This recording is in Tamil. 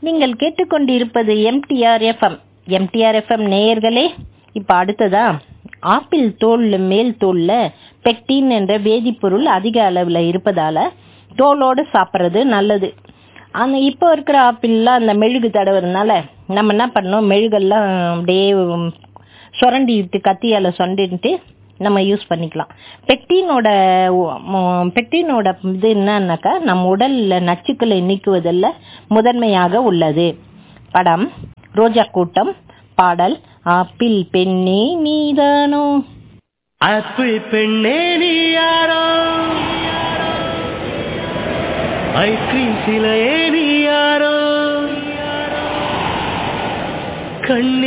நீங்கள் கேட்டுக்கொண்டிருப்பது எம்டிஆர் எஃப்எம் எம்டிஆர் எஃப்எம் நேயர்களே இப்போ அடுத்ததா ஆப்பிள் தோல் மேல் தோல்ல பெக்டின் என்ற வேதிப்பொருள் அதிக அளவில் இருப்பதால தோலோடு சாப்பிட்றது நல்லது அந்த இப்போ இருக்கிற ஆப்பிள்லாம் அந்த மெழுகு தடவுறதுனால நம்ம என்ன பண்ணோம் மெழுகெல்லாம் அப்படியே சுரண்டிட்டு கத்தியால் சுரண்டிட்டு நம்ம யூஸ் பண்ணிக்கலாம் பெக்டினோட பெக்டினோட இது என்னன்னாக்கா நம்ம உடல்ல நச்சுக்களை நீக்குவதில் முதன்மையாக உள்ளது படம் ரோஜா கூட்டம் பாடல் ஆப்பிள் பெண்ணே நீதானோ ஆப்பிள் பெண்ணே நீ யாரோ ஐஸ்கிரீம் சிலையே நீ யாரோ கண்ணே